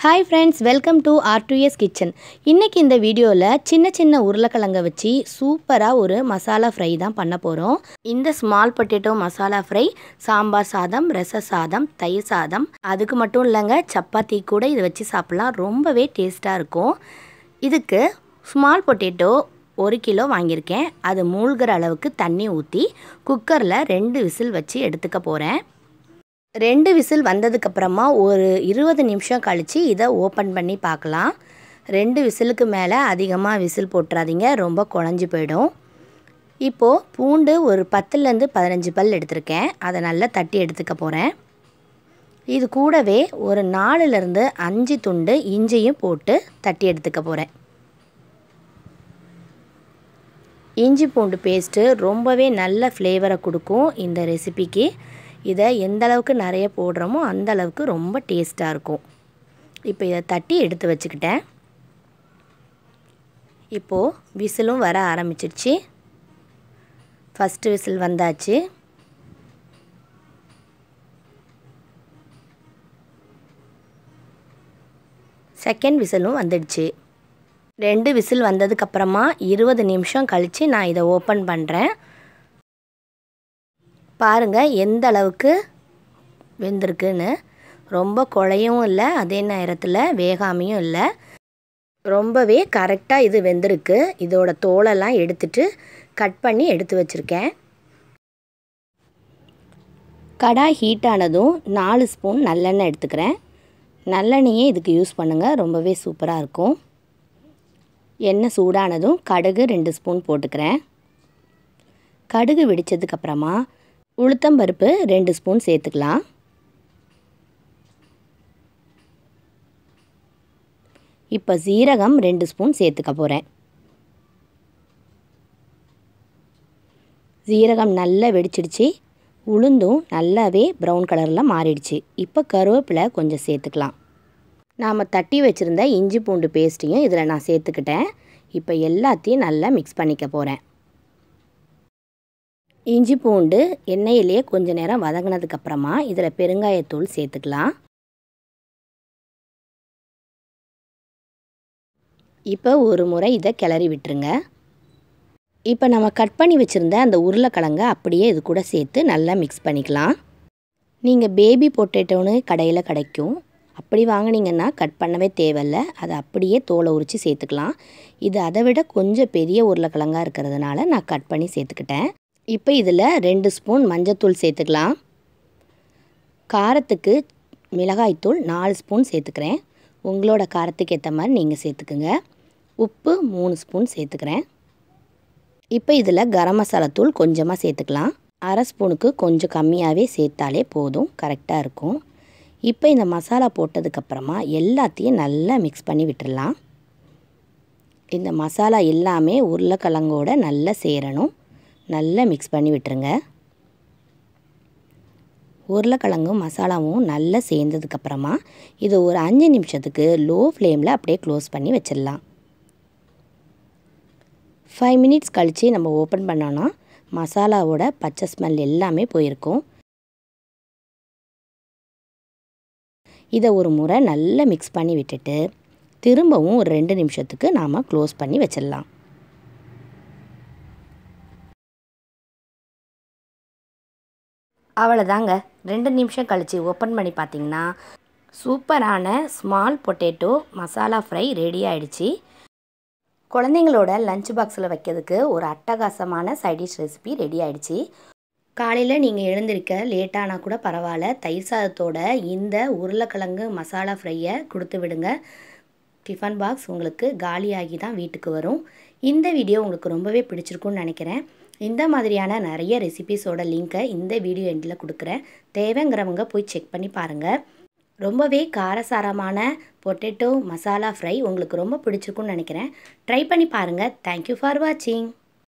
hi friends welcome to R two S kitchen இன்றைக்கி இந்த வீடியோவில் சின்ன சின்ன உருளைக்கிழங்க வச்சு சூப்பராக ஒரு மசாலா ஃப்ரை தான் பண்ண போகிறோம் இந்த small potato masala fry sambar சாதம் ரச சாதம் தயிர் சாதம் அதுக்கு மட்டும் இல்லைங்க சப்பாத்தி கூட இதை வச்சு சாப்பிட்லாம் ரொம்பவே டேஸ்ட்டாக இருக்கும் இதுக்கு ஸ்மால் பொட்டேட்டோ ஒரு கிலோ வாங்கியிருக்கேன் அது மூழ்கிற அளவுக்கு தண்ணி ஊற்றி குக்கரில் ரெண்டு விசில் வச்சு எடுத்துக்க போகிறேன் ரெண்டு விசில் வந்ததுக்கப்புறமா ஒரு இருபது நிமிஷம் கழித்து இதை ஓப்பன் பண்ணி பார்க்கலாம் ரெண்டு விசிலுக்கு மேலே அதிகமாக விசில் போட்டுறாதீங்க ரொம்ப குழஞ்சி போயிடும் இப்போது பூண்டு ஒரு பத்துலேருந்து பதினஞ்சு பல் எடுத்திருக்கேன் அதை நல்லா தட்டி எடுத்துக்க போகிறேன் இது கூடவே ஒரு நாலுலேருந்து அஞ்சு துண்டு இஞ்சியும் போட்டு தட்டி எடுத்துக்க போகிறேன் இஞ்சி பூண்டு பேஸ்ட்டு ரொம்பவே நல்ல ஃப்ளேவரை கொடுக்கும் இந்த ரெசிபிக்கு இதை எந்த அளவுக்கு நிறைய போடுறோமோ அந்த அளவுக்கு ரொம்ப டேஸ்ட்டாக இருக்கும் இப்போ இதை தட்டி எடுத்து வச்சுக்கிட்டேன் இப்போது விசிலும் வர ஆரம்பிச்சிடுச்சு ஃபஸ்ட்டு விசில் வந்தாச்சு செகண்ட் விசிலும் வந்துடுச்சு ரெண்டு விசில் வந்ததுக்கப்புறமா இருபது நிமிஷம் கழித்து நான் இதை ஓப்பன் பண்ணுறேன் பாருங்கள் எந்த அளவுக்கு வெந்திருக்குன்னு ரொம்ப குழையும் இல்லை அதே நேரத்தில் வேகாமையும் இல்லை ரொம்பவே கரெக்டாக இது வெந்திருக்கு இதோட தோலெல்லாம் எடுத்துட்டு கட் பண்ணி எடுத்து வச்சுருக்கேன் கடாய் ஹீட் ஆனதும் நாலு ஸ்பூன் நல்லெண்ணெய் எடுத்துக்கிறேன் நல்லெண்ணெயே இதுக்கு யூஸ் பண்ணுங்கள் ரொம்பவே சூப்பராக இருக்கும் எண்ணெய் சூடானதும் கடுகு ரெண்டு ஸ்பூன் போட்டுக்கிறேன் கடுகு வெடித்ததுக்கப்புறமா உளுத்தம்பருப்பு ரெண்டு ஸ்பூன் சேர்த்துக்கலாம் இப்போ சீரகம் ரெண்டு ஸ்பூன் சேர்த்துக்க போகிறேன் சீரகம் நல்லா வெடிச்சிடுச்சு உளுந்தும் நல்லாவே ப்ரௌன் கலரில் மாறிடுச்சு இப்போ கருவேப்பிலை கொஞ்சம் சேர்த்துக்கலாம் நாம் தட்டி வச்சுருந்த இஞ்சி பூண்டு பேஸ்ட்டையும் இதில் நான் சேர்த்துக்கிட்டேன் இப்போ எல்லாத்தையும் நல்லா மிக்ஸ் பண்ணிக்க போகிறேன் இஞ்சி பூண்டு எண்ணெயிலேயே கொஞ்ச நேரம் வதங்கினதுக்கப்புறமா இதில் பெருங்காயத்தூள் சேர்த்துக்கலாம் இப்போ ஒரு முறை இதை கிளறி விட்டுருங்க இப்போ நம்ம கட் பண்ணி வச்சுருந்த அந்த உருளைக்கிழங்க அப்படியே இது கூட சேர்த்து நல்லா மிக்ஸ் பண்ணிக்கலாம் நீங்கள் பேபி பொட்டேட்டோன்னு கடையில் கிடைக்கும் அப்படி வாங்கினீங்கன்னா கட் பண்ணவே தேவையில்ல அதை அப்படியே தோலை உரித்து சேர்த்துக்கலாம் இது அதை விட கொஞ்சம் பெரிய உருளைக்கிழங்காக இருக்கிறதுனால நான் கட் பண்ணி சேர்த்துக்கிட்டேன் இப்போ இதில் ரெண்டு ஸ்பூன் மஞ்சத்தூள் சேர்த்துக்கலாம் காரத்துக்கு மிளகாய்த்தூள் நாலு ஸ்பூன் சேர்த்துக்கிறேன் உங்களோட காரத்துக்கு ஏற்ற மாதிரி நீங்கள் சேர்த்துக்குங்க உப்பு மூணு ஸ்பூன் சேர்த்துக்கிறேன் இப்போ இதில் கரம் மசாலா தூள் கொஞ்சமாக சேர்த்துக்கலாம் அரை ஸ்பூனுக்கு கொஞ்சம் கம்மியாகவே சேர்த்தாலே போதும் கரெக்டாக இருக்கும் இப்போ இந்த மசாலா போட்டதுக்கப்புறமா எல்லாத்தையும் நல்லா மிக்ஸ் பண்ணி விட்டுடலாம் இந்த மசாலா எல்லாமே உருளைக்கிழங்கோட நல்லா சேரணும் நல்லா மிக்ஸ் பண்ணி விட்டுருங்க உருளைக்கிழங்கும் மசாலாவும் நல்லா சேர்ந்ததுக்கப்புறமா இது ஒரு அஞ்சு நிமிஷத்துக்கு லோ ஃப்ளேமில் அப்படியே க்ளோஸ் பண்ணி வச்சிடலாம் ஃபைவ் மினிட்ஸ் கழித்து நம்ம ஓப்பன் பண்ணோன்னா மசாலாவோட பச்சை ஸ்மெல் எல்லாமே போயிருக்கும் இதை ஒரு முறை நல்லா மிக்ஸ் பண்ணி விட்டுட்டு திரும்பவும் ஒரு ரெண்டு நிமிஷத்துக்கு நாம் க்ளோஸ் பண்ணி வச்சிடலாம் அவ்வளோதாங்க ரெண்டு நிமிஷம் கழித்து ஓப்பன் பண்ணி பார்த்தீங்கன்னா சூப்பரான small potato masala fry ready ஆயிடுச்சு குழந்தைங்களோட லஞ்ச் பாக்ஸில் வைக்கிறதுக்கு ஒரு அட்டகாசமான சைடிஷ் ரெசிபி ரெடி ஆயிடுச்சு காலையில் நீங்கள் எழுந்திருக்க லேட்டானா கூட பரவாயில்ல தயிர் சாதத்தோட இந்த உருளைக்கிழங்கு மசாலா ஃப்ரையை கொடுத்து விடுங்க டிஃபன் பாக்ஸ் உங்களுக்கு காலியாகி தான் வீட்டுக்கு வரும் இந்த வீடியோ உங்களுக்கு ரொம்பவே பிடிச்சிருக்குன்னு நினைக்கிறேன் இந்த மாதிரியான நிறைய ரெசிபிஸோட லிங்க்கை இந்த வீடியோ எண்டில் கொடுக்குறேன் தேவைங்கிறவங்க போய் செக் பண்ணி பாருங்கள் ரொம்பவே காரசாரமான பொட்டேட்டோ மசாலா ஃப்ரை உங்களுக்கு ரொம்ப பிடிச்சிருக்குன்னு நினைக்கிறேன் ட்ரை பண்ணி பாருங்கள் தேங்க்யூ ஃபார் வாட்சிங்